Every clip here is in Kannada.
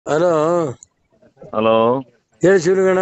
ಹಲೋ ಹಲೋ ಹೇಳಿ ಶಿವಲಿಂಗಣ್ಣ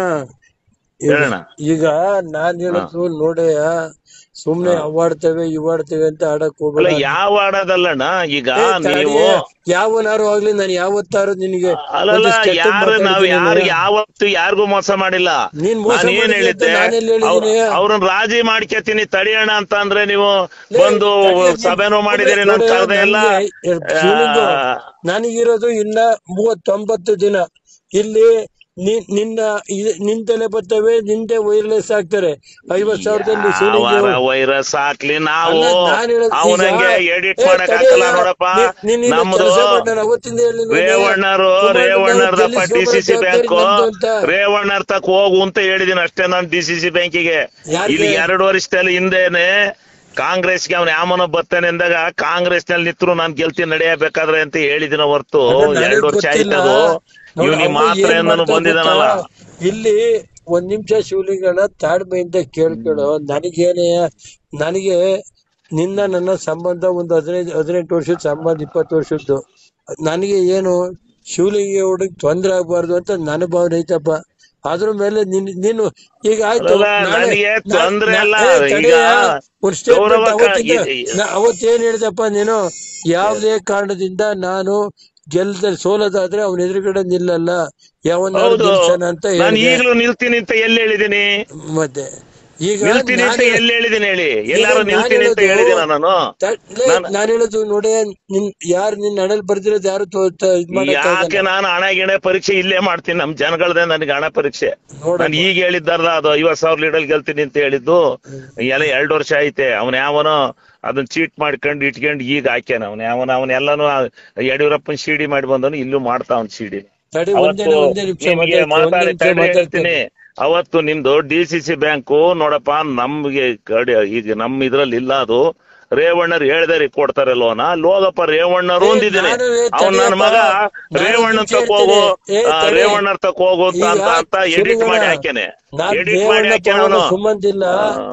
ಈಗ- ಹೇಳಣ್ಣ ಈಗ ನಾನ್ ಹೇಳೋದು ನೋಡಯ್ಯ ಸುಮ್ನೆ ಅವಾಡ್ತೇವೆ ಇವಾಡ್ತೇವೆ ಅಂತ ಆಡಕ್ ಅಲ್ಲ ಹೋಗ್ಬೇಡ ಯಾವ ಆಡೋದಲ್ಲಣ್ಣ ಈಗ ಏ, ತಡಿ, ನೀವು ಯಾವನಾರು ಆಗ್ಲಿ ನಾನು ಯಾವತ್ತಾರು ನಿನಗೆ ಅಲ್ಲಲ್ಲ ಒಂದಿಷ್ಟ್ ಕೆಟ್ಟದ್ ಯಾರು ನಾವ್ ಮಾತಾಡಿದ್ದೀನಿ ಯಾರು ನಾನು. ಯಾವತ್ತು ಯಾರಿಗೂ ಮೋಸ ಮಾಡಿಲ್ಲ ನೀನ್ ಮೋಸ ನಾನ್ ಏನ್ ಮಾಡಿದ್ಯ ಅಂತ ಹೇಳಿದ್ದೆ ನಾನೆಲ್ಲಿ ಹೇಳಿದ್ದೀನಿ? ಅವ್ರನ್ನ ರಾಜಿ ಮಾಡ್ಕೊತೀನಿ ತಡಿಯೋಣ ಅಂತ ಅಂದ್ರೆ ನೀವು ಲೇ, ಬಂದು ತಡಿ, ಸಭೆನೂ ಮಾಡಿದಿರಿ ನನ್ ನೋಡು, ಕರೆದೇ ಇಲ್ಲ ನನ್ಗೆ ಶಿವಲಿಂಗು, ನನಗಿರೋದು ಇನ್ನ ಮೂವತ್ತೊಂಬತ್ತು ದಿನ ಇಲ್ಲಿ ನಿ- ನಿನ್ನ ಇ- ನಿಂತಲೇ ಬರ್ತವೆ ನಿಂದೆ ವೈರ್ಲೆಸ್ ಆಗ್ತಾರೆ ಐವತ್ ಸಾವಿರದಲ್ಲಿ ಶಿವಲಿಂಗ ವೈರಸ್ ಹಾಕ್ಲಿ ನಾವು ಅಲ್ಲ, ನಾನ್ ಹೇಳೋದು ಈಗ- ಅವನಂಗೆ ಎಡಿಟ್ ಏ, ಮಾಡಕ್ ತಡಿ, ಆಗಲ್ಲ ನೋಡಪ್ಪ ನೀ- ನೀನ್ ಇಲ್ಲಿ ನಮ್ದು ಕೆಲಸ ಮಾಡು, ನಾನು ಅವತ್ತಿಂದ ಹೇಳಿದ್ದೀನಿ. ರೇವಣ್ಣರು ಕುಮಾರಣ್ಣನವ್ರು ರೇವಣ್ಣರ್ದಪ್ಪ ಡಿ ಸಿ ಸಿ ಗೆಲ್ಲಿಸ್ಕೊಂಡ್ರೆ ಬ್ಯಾಂಕ್ ಜವಾಬ್ದಾರಿ ನಂದು ಅಂತ. ರೇವಣ್ಣರ್ ತಕ್ ಹೋಗು ಅಂತ ಹೇಳಿದೀನಿ ಅಷ್ಟೇ ನಾನು ಡಿ ಸಿ ಸಿ ಬ್ಯಾಂಕಿಗೆ ಯಾರ್ಗೆ? ಇಲ್ಲಿ ಎರಡು ವರ್ಷದಲ್ಲಿ ಹಿಂದೆನೆ ಕಾಂಗ್ರೆಸ್ಗೆ ಅವ್ನ ಯಾಮನ ಬರ್ತಾನೆ ಅಂದಾಗ ಕಾಂಗ್ರೆಸ್ ನಲ್ಲಿ ನಿಂತ್ರು ನಾನ್ ಗೆಲ್ತೀನಿ ನಡೆಯಬೇಕಾದ್ರೆ ಅಂತ ಹೇಳಿದಿನ ಹೊರ್ತು ಅಲ್ಲ, ನನಗ್ ಎರಡು ವರ್ಷ ಗೊತ್ತಿಲ್ಲ. ಆಯ್ತದು ನೋಡು, ಇವ್ನಿಗೆ ಅವ್ನು ಮಾತ್ರ ಏನ್ ಏನನ್ನು ಮಾಡ್ತಾ ಬಂದಿದಾನಲ್ಲ ಗೊತ್ತಾ? ಇಲ್ಲಿ ಒಂದ್ ನಿಮಿಷ ಶಿವಲಿಂಗಣ್ಣ ತಾಳ್ಮೆಯಿಂದ ಕೇಳ್ಕೊಳ್ಳೋ ನನಗೇನೆ ನನಗೆ ನಿನ್ನ ನನ್ನ ಸಂಬಂಧ ಒಂದು ಹದಿನೈದು ಹದಿನೆಂಟು ವರ್ಷದ ಸಂಬಂಧ ಇಪ್ಪತ್ತು ವರ್ಷದ್ದು ನನಗೆ ಏನು ಶಿವಲಿಂಗ ಹುಡುಗ ತೊಂದ್ರೆ ಆಗ್ಬಾರ್ದು ಅಂತ ನನ್ನ ಭಾವನೆ ಐತಪ್ಪ ಅದ್ರ ಮೇಲೆ ನಿನ್ ನೀನು ಈಗ ಆಯ್ತು ಅಲ್ಲ, ನಾಳೆ- ನನಗೆ ನಾ- ತೊಂದ್ರೆ ನಾ- ಅಲ್ಲ. ಏ, ಈಗ ತಡಿಯ, ಒಂದ್ statement ಗೌರವ ಕ- ಅವತ್ತಿಂದ- ಈ- ಈ- ನಾ ಅವತ್ತೇನ್ ಹೇಳ್ದಪ್ಪ ನೀನು ಯಾವುದೇ ಕಾರಣದಿಂದ ನಾನು ಗೆಲ್ದ ಸೋಲದಾದ್ರೆ ಅವನ ಎದುರುಗಡೆ ನಿಲ್ಲಲ್ಲ ಯಾವನ್ನ ಹೌದು ನಿಲ್ಸನ ಅಂತ ನಾನು ಹೇಳಿದೆ ಈಗಲೂ ನಿಲ್ತೀನಿ ಅಂತ ಎಲ್ಲಿ ಹೇಳಿದೀನಿ ಮತ್ತೆ ಈಗ ನಿಲ್ತೀನಿ ಅಂತ ನಾನು- ಎಲ್ಲಿ ಹೇಳಿದೀನಿ ಹೇಳಿ ಈಗ ಎಲ್ಲಾರು ನಾನ್ ನಿಲ್ತೀನಿ ಅಂತ ಹೇಳೋದು- ಹೇಳಿದಿನ ನಾನು ತ- ಲೇ, ನಾನು- ನಾನ್ ಹೇಳೋದು ನೋಡಿ ನಿನ್ ಯಾರು ನಿನ್ ಹಣಲ್ ಬರ್ದಿರೋದು ಯಾರು ತೋ- ತ- ಇದ್ ಯಾಕೆ ಮಾಡಕ್ಕಾಗಲ್ಲ ನಾನು ಹಣ ಗಿಣ ಪರೀಕ್ಷೆ ಇಲ್ಲೇ ಮಾಡ್ತೀನಿ ನಮ್ ಜನಗಳದೇ ನನಗೆ ಹಣ ಪರೀಕ್ಷೆ ನೋಡಪ್ಪ. ನಾನು ಈಗ ಹೇಳಿದ್ದಾರಲ್ಲ ಅದು ಐವತ್ ಸಾವಿರ ಲೀಡರ್ ಗೆಲ್ತೀನಿ ಅಂತ ಹೇಳಿದ್ದು ಎಲ್ಲ ಎರಡು ವರ್ಷ ಐತೆ ಅವನ್ ಯಾವನೋ ಅದನ್ನ ಚೀಟ್ ಮಾಡ್ಕೊಂಡು ಇಟ್ಕೊಂಡು ಈಗ ಹಾಕ್ಯಾನ ಅವನ್ ಯಾವನ ಅವನ್ ಎಲ್ಲಾನು ಆ ಯಡಿಯೂರಪ್ಪನ್ ಸಿಡಿ ಮಾಡಿ ಬಂದನು ಇಲ್ಲೂ ಮಾಡ್ತಾ ಅವ್ನ್ ಸಿಡಿ ತಡಿ ಒಂದೇ ಅವತ್ತು ಒಂದೇ ನಿಮಿಷ ನಿಮ್ಗೆ ಮಾತಾಡ್ತೀನಿ, ಒಂದೇ ಮಾತಾಡಿ ನಿಮಿಷ ತಡಿ ಮಾತಾಡ್ತೀನಿ ಹೇಳ್ತೀನಿ ಅವತ್ತು ನಿಮ್ದು ಡಿ ಸಿ ಸಿ ಬ್ಯಾಂಕು ನೋಡಪ್ಪ ನಮ್ಗೆ ಕಡೆ ಈಗ ನಮ್ ಇದ್ರಲ್ಲಿ ಇಲ್ಲ ಅದು ರೇವಣ್ಣರು ಹೇಳ್ದಾರಿ ಕೊಡ್ತಾರೆ ಲೋನ ಲೋಗಪ್ಪ ರೇವಣ್ಣರು ಏ, ಒಂದಿದ್ದೀನಿ ನಾನು ಏ, ಅವ್ನ್ ನನ್ನ ಮಗ ತಡಿಯಪ್ಪ, ನಾನು ರೇವಣ್ಣನ್ ನಿಮ್ಗೆ ತಕ್ ಹೋಗು ಹೇಳ್ತೀನಿ. ಏ, ಆ, ತಡಿ. ರೇವಣ್ಣರ್ ತಕ್ ಹೋಗು ಅಂತ ಈಗ ಅಂತ ಅಂತ ಎಡಿಟ್ ಶಿವಲಿಂಗಣ್ಣ, ಮಾಡಿ ಹಾಕ್ಯಾನೆ ನಾನ್ ಎಡಿಟ್ ಮಾಡಿ ದೇವಣ್ಣ ಹಾಕ್ಯಾನ ಪವನ ಅವನು ಸುಮಂತಿಲ್ಲ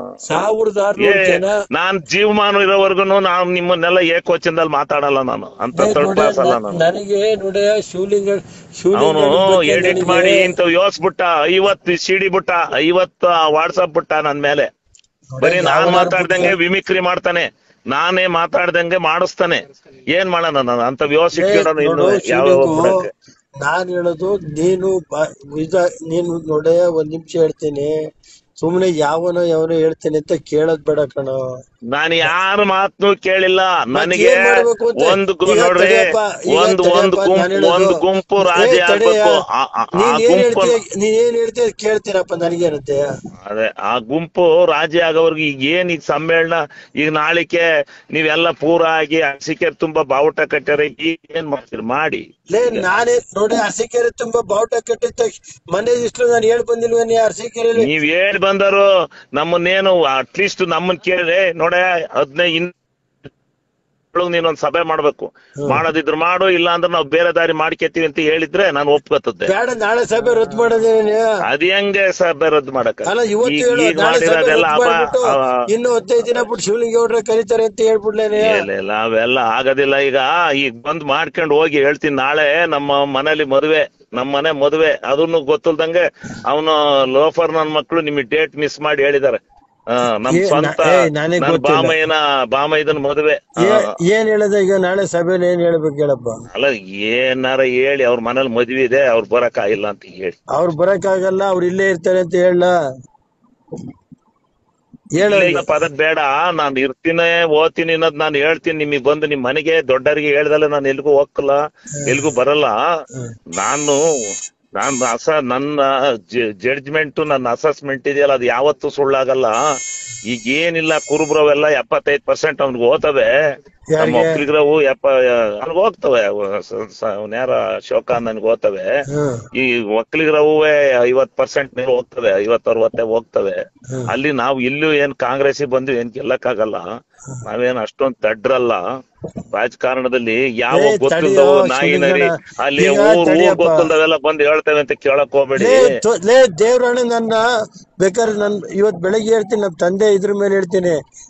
ಸಾವಿರದ ಏ ಆರ್ನೂರು ಜನ ನಾನ್ ಜೀವಮಾನ ಇರೋವರ್ಗು ನಾನ್ ನಿಮ್ಮನ್ನೆಲ್ಲ ಏಕವಚನದಲ್ಲಿ ಮಾತಾಡಲ್ಲ ನಾನು ಅಂತ ಏ, ಥರ್ಡ್ ನೋಡೆ, ಕ್ಲಾಸ್ ಅಲ್ಲ ನ- ನಾನು ನನಗೆ ನೋಡ ಶಿವಲಿಂಗ ಅವನು ಶಿವಲಿಂಗ ಎಡಿಟ್ ಮಾಡಿ ಇಂತ ಯೋಸ್ಬಿಟ್ಟ ಐವತ್ತು ಸಿಡಿ ಬಿಟ್ಟ ಐವತ್ತು ವಾಟ್ಸಪ್ ಬಿಟ್ಟ ನನ್ ಮೇಲೆ ಬರೀ ನಾನ್ ಮಾತಾಡ್ದಂಗೆ ವಿಮಿಕ್ರಿ ಮಾಡ್ತಾನೆ ನಾನೇ ಮಾತಾಡ್ದಂಗೆ ಮಾಡಿಸ್ತಾನೆ ಏನ್ ಮಾಡೋಣ ನಾನು ಅಂತ ವ್ಯವಸ್ಥೆ ಇಟ್ಕೊಳ್ಳೋಣ ಇನ್ನು ಯಾವ ಬಿಡಕ್ಕೆ. ನಾನ್ ಹೇಳೋದು ನೀನು ಬ- ಇದ ನೀನು ನೋಡೆ ಒಂದ್ ನಿಮಿಷ ಹೇಳ್ತೀನಿ ಸುಮ್ನೆ ಯಾವನೋ ಯಾವನೋ ಹೇಳ್ತೀನಿ ಅಂತ ಕೇಳೋದ್ ಬೇಡ ಕಣೋ ನಾನು ಯಾರ ಮಾತನ್ನು ಕೇಳಿಲ್ಲ ನನಗೆ ಏನ್ ಮಾಡ್ಬೇಕು ಅಂತ? ಒಂದು ಗು- ಈಗ ನೋಡ್ರಿ ತಡಿಯಪ್ಪ, ಈಗ ಒಂದು ಒಂದು ತಡಿಯಪ್ಪ, ನಾನ್ ಗುಂಪು ಹೇಳೋದು. ಒಂದು ಗುಂಪು ಏ, ರಾಜಿ ತಡಿಯ. ಆಗ್ಬೇಕು ಆ- ಆ- ಆ ನೀನ್ ಏನ್ ಗುಂಪು ಹೇಳ್ತೀಯ ನೀನ್ ಏನ್ ಹೇಳ್ತೀಯ ಕೇಳ್ತೀನಪ್ಪ ನನಗೇನಂತೆ ಅದೇ ಆ ಗುಂಪು ರಾಜಿ ಆಗೋರ್ಗೆ ಈಗ ಏನ್ ಈಗ ಸಮ್ಮೇಳನ ಈಗ ನಾಳಿಕೆ ನೀವೆಲ್ಲ ಪೂರ ಆಗಿ ಅರಸಿಕೆ ತುಂಬಾ ಬಾವುಟ ಕಟ್ಟಾರೆ ಈಗ ಏನ್ ಮಾಡ್ತೀರಿ ಮಾಡಿ ಲೇ ನಾನೇ ನೋಡಿ ಅರಸೀಕೆರೆ ತುಂಬಾ ಬಾವುಟ ಕಟ್ಟಿದ ತಕ್ಷಣ ಮನೆ ಇಷ್ಟು ನಾನು ಹೇಳ್ ಬಂದಿಲ್ವೇನೆ ಅರಸೀಕೆರೆಯಲ್ಲಿ ನೀವ್ ಹೇಳ್ ಬಂದರು ನಮ್ಮನ್ನೇನು ಅಟ್ಲೀಸ್ಟ್ ನಮ್ಮನ್ ಕೇಳಿದ್ರೆ ನೋಡ ಹದಿನೈದು ಇನ್ ನೀನೊಂದ್ ಸಭೆ ಮಾಡ್ಬೇಕು ಮಾಡೋದಿದ್ರು ಮಾಡು ಇಲ್ಲ ಅಂದ್ರೆ ನಾವು ಬೇರೆ ದಾರಿ ಮಾಡ್ಕೊತೀವಿ ಅಂತ ಹೇಳಿದ್ರೆ ನಾನು ಒಪ್ಕೋತದ್ದೆ ಬೇಡ ನಾಳೆ ಸಭೆ ರದ್ದು ಮಾಡೋದೇನೆ ಅದ್ ಹೆಂಗೆ ಸಭೆ ರದ್ದು ಮಾಡಕ ಅಲ್ಲ ಇವತ್ತು ಈಗ ಹೇಳು ಈಗ ನಾಳೆ ಸಭೆ ಮಾಡಿರೋದೆಲ್ಲ ರದ್ದು ಅಪ ಮಾಡ್ಬಿಟ್ಟು ಇನ್ನು ಹದಿನೈದು ದಿನ ಬಿಟ್ಟು ಶಿವಲಿಂಗೇಗೌಡ್ರೆ ಕರೀತಾರೆ ಅಂತ ಹೇಳ್ಬಿಡ್ಲೇನೆ ಇಲ್ಲ ಇಲ್ಲ ಅವೆಲ್ಲ ಆಗೋದಿಲ್ಲ ಈಗ ಈಗ ಬಂದ್ ಮಾಡ್ಕೊಂಡು ಹೋಗಿ ಹೇಳ್ತೀನಿ ನಾಳೆ ನಮ್ಮ ಮನೇಲಿ ಮದುವೆ ನಮ್ಮ ಮನೆ ಮದುವೆ ಅದನ್ನು ಗೊತ್ತಿಲ್ದಂಗೆ ಅವನು ಲೋಫರ್ ನನ್ ಮಕ್ಳು ನಿಮಗೆ ಡೇಟ್ ಮಿಸ್ ಮಾಡಿ ಹೇಳಿದಾರೆ ಆ, ನಮ್ ಏ, ಸ್ವಂತ ನಾ- ಏ, ನನಗ್ ನನ್ ಗೊತ್ತಿಲ್ಲ. ಬಾಮಯ್ಯನ ಬಾಮಯ್ಯದನ್ ಮದುವೆ ಆ, ಏ- ಏನ್ ಹೇಳದ ಈಗ ನಾಳೆ ಸಭೆಲಿ ಏನ್ ಹೇಳ್ಬೇಕು ಹೇಳಪ್ಪ ಅಲ್ಲ ಏನಾರ ಹೇಳಿ ಅವ್ರ ಮನೇಲಿ ಮದ್ವೆ ಇದೆ ಅವ್ರು ಬರಕ್ ಆಗಿಲ್ಲ ಅಂತ ಹೇಳಿ ಅವ್ರು ಬರಕ್ ಆಗಲ್ಲ ಅವ್ರು ಇಲ್ಲೇ ಇರ್ತಾರೆ ಅಂತ ಹೇಳ ಹೇಳ ಇಲ್ಲ ಪದ ಬೇಡ ನಾನ್ ಇರ್ತೀನಿ ಓದ್ತೀನಿ ಅನ್ನೋದ್ ನಾನು ಹೇಳ್ತೀನಿ ನಿಮಗೆ ಬಂದು ನಿಮ್ ಮನೆಗೆ ದೊಡ್ಡರಿಗೆ ಹೇಳ್ದಲ್ಲ ನಾನು ಎಲ್ಗೂ ಹೋಗಲ್ಲ ಎಲ್ಗೂ ಬರಲ್ಲ ನಾನು ನಾನು ಅಸ ನನ್ನ ಜಡ್ಜ್ಮೆಂಟ್ ನನ್ನ ಅಸೆಸ್ಮೆಂಟ್ ಇದೆಯಲ್ಲ ಅದು ಯಾವತ್ತೂ ಸುಳ್ಳಾಗಲ್ಲ ಈಗ ಏನಿಲ್ಲ ಕುರುಬ್ರವೆಲ್ಲ ಎಪ್ಪತ್ತೈದ್ ಪರ್ಸೆಂಟ್ ಅವ್ನಿಗೆ ಹೋತವೆ ನಮ್ಮ ಯಾರಿಗೆ? ಒಕ್ಕಲಿಗರವು ಎಪ್ಪ ಅವ್ನಿಗೆ ಹೋಗ್ತವೆ ಯಾರ ಶೋಕ ನನ್ಗೆ ಹೋಗ್ತವೆ ಹ್ಮ್ ಈ ಒಕ್ಕಲಿಗರವೇ ಐವತ್ ಪರ್ಸೆಂಟ್ ಮೇಲೆ ಹೋಗ್ತವೆ ಐವತ್ ಅರವತ್ತೆ ಹೋಗ್ತವೆ ಅಲ್ಲಿ ನಾವು ಇಲ್ಲೂ ಏನ್ ಕಾಂಗ್ರೆಸ್ ಬಂದು ಏನ್ ಗೆಲ್ಲಕ್ಕಾಗಲ್ಲ ನಾವೇನ್ ಅಷ್ಟೊಂದ್ ತಡ್ರಲ್ಲ ರಾಜಕಾರಣದಲ್ಲಿ ಯಾವ ಏ, ಗೊತ್ತಿಲ್ಲದವು ತಡಿಯೋ, ನಾಯಿ ನರಿ ಶಿವಲಿಂಗಣ್ಣ. ಅಲ್ಲಿ ಈಗ ಊರ್ ಊರ್ ತಡಿಯಪ್ಪ. ಗೊತ್ತಿಲ್ಲದವೆಲ್ಲ ಬಂದು ಹೇಳ್ತೇವೆ ಅಂತ ಕೇಳಕ್ ಹೋಗ್ಬೇಡಿ ಲೇ ತೊ- ಲೇ ದೇವ್ರಣ್ಣ ನನ್ನ ಬೇಕಾದ್ರೆ ನನ್ ಇವತ್ ಬೆಳಗ್ಗೆ ಹೇಳ್ತೀನಿ ನಮ್ ತಂದೆ ಇದ್ರ ಮೇಲೆ ಹೇಳ್ತೀನಿ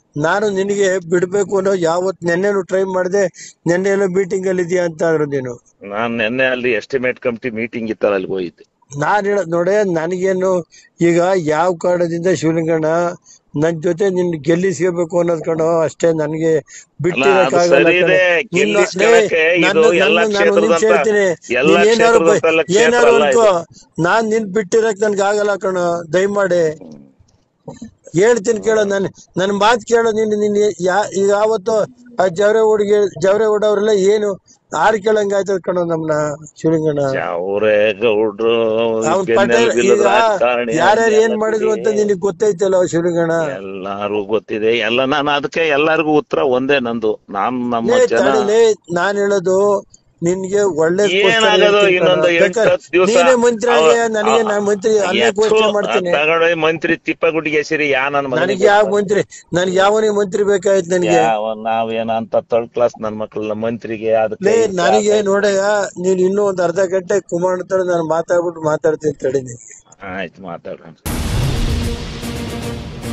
ನಾನು ನಿನಗೆ ಬಿಡ್ಬೇಕು ಅನ್ನೋ ಯಾವತ್ ನೆನ್ನೆನು ಟ್ರೈ ಮಾಡಿದೆ ನೆನ್ನೆನೋ ಮೀಟಿಂಗ್ ಅಲ್ಲಿ ಇದೆಯಾ ಅಂತ ಅಂದ್ರು ನೀನು ನಾನ್ ನಿನ್ನೆ ಅಲ್ಲಿ ಎಸ್ಟಿಮೇಟ್ ಕಮಿಟಿ ಮೀಟಿಂಗ್ ಇತ್ತಲ್ಲ ಅಲ್ಲಿ ಹೋಗಿದ್ದೆ ನಾನ್ ಹೇಳದ್ ನೋಡೆ ನನಗೇನು ಈಗ ಯಾವ ಕಾರಣದಿಂದ ಶಿವಲಿಂಗಣ್ಣ ನನ್ ಜೊತೆ ನಿನ್ ಗೆಲ್ಲಿಸ್ಕೋಬೇಕು ಅನ್ನೋದ್ ಕಣೋ ಅಷ್ಟೇ ನನ್ಗೆ ಬಿಟ್ಟಿರಕ್ಕಾಗಲ್ಲ ಸರಿ ಇದೆ, ಕಣೋ. ನಿನ್ನ- ಗೆಲ್ಲಿಸ್ಕೊಳಕ್ಕೆ ಲೇ, ಇದು ನನ್ನ- ಎಲ್ಲ ನನ್ನ- ನಾನು ಒಂದ್ ನಿಮಿಷ ಕ್ಷೇತ್ರದಂತ- ಹೇಳ್ತೀನಿ. ಎಲ್ಲ ನೀನ್ ಏನಾರು ಬೈ- ಕ್ಷೇತ್ರದಂತೆಲ್ಲ ಕ್ಷೇತ್ರ ಏನಾರು ಅಲ್ಲ ಅನ್ಕೋ ನಾನ್ ನಿನ್ ಬಿಟ್ಟಿರಕ್ ನನ್ಗೆ ಆಗಲ್ಲ ಕಣೋ ದಯಮಾಡಿ ಹೇಳ್ತೀನಿ ಕೇಳೋ ನನ್ ನನ್ ಮಾತ್ ಕೇಳೋ ನೀನ್ ನಿನ್ ಯಾ ಈಗ ಯಾವತ್ತು ಆ ಜವರೆ ಹುಡುಗಿ ಜವರೆ ಹುಡವ್ರೆಲ್ಲ ಏನು ಆರ್ ಕೇಳಂಗ ಆಯ್ತದ ಕಣೋ ನಮ್ನ ಶಿವಲಿಂಗಣ್ಣ ಅವರೇ ಗೌಡ್ರು ಅವ್ನ್ ಪಟೇಲ್ ಬೆನ್ನೆಲುಬಿಲ್ಲದ ಈಗ ರಾಜಕಾರಣಿ ಯಾರ್ಯಾರು ಏನ್ ಅಂತ ಮಾಡಿದ್ರು ಅಂತ ಇದೆ. ನಿನಗ್ ಗೊತ್ತೈತಲ್ಲ ಶಿವಲಿಂಗಣ್ಣ ಎಲ್ಲಾರು ಗೊತ್ತಿದೆ ಎಲ್ಲ ನಾನು ಅದಕ್ಕೆ ಎಲ್ಲರಿಗೂ ಉತ್ತರ ಒಂದೇ ನಂದು ನಾನ್ ನಮ್ಮ ಲೇ ಜನ ತಡಿಲೇ ನಾನ್ ಹೇಳೋದು ನಿನ್ಗೆ ಒಳ್ಳೆ ಏನಾಗೋದು ಇನ್ನೊಂದು ಎಂಟು ಹತ್ತು ದಿವಸ ನೀನೇ ಮಂತ್ರಿ ಆಗಿ ನನಗೆ ನಾನ್ ಮಂತ್ರಿ ಅಲ್ಲೇ ಘೋಷಣೆ ಮಾಡ್ತೀನಿ ತಗೊಂಡು ಮಂತ್ರಿ ತಿಪ್ಪಗುಡಿಗೆ ಸೇರಿ ಯಾ ನನ್ನ ನನಗೆ ಮಗನಿಗೆ ಯಾವ ಮಂತ್ರಿ ನನ್ಗೆ ಯಾವನಿಗೆ ಮಂತ್ರಿ ಬೇಕಾಯ್ತು ನನಗೆ ಯಾವ ನಾವೇನ ಅಂತ ಥರ್ಡ್ ಕ್ಲಾಸ್ ನನ್ ಮಕ್ಳನ್ನ ಮಂತ್ರಿಗೆ ಅದಕ್ಕೆ ಲೇ ಇದಕ್ಕೆ ನನಗೆ ನೋಡಯ್ಯ ನೀನ್ ಇನ್ನೂ ಒಂದ್ ಅರ್ಧ ಗಂಟೆ ಕುಮಾರ್ ಹತ್ರ ನಾನು ಮಾತಾಡ್ಬಿಟ್ಟು ಮಾತಾಡ್ತೀನಿ ತಡಿ ನೀನು ಆಯ್ತು ಮಾತಾಡೋಣ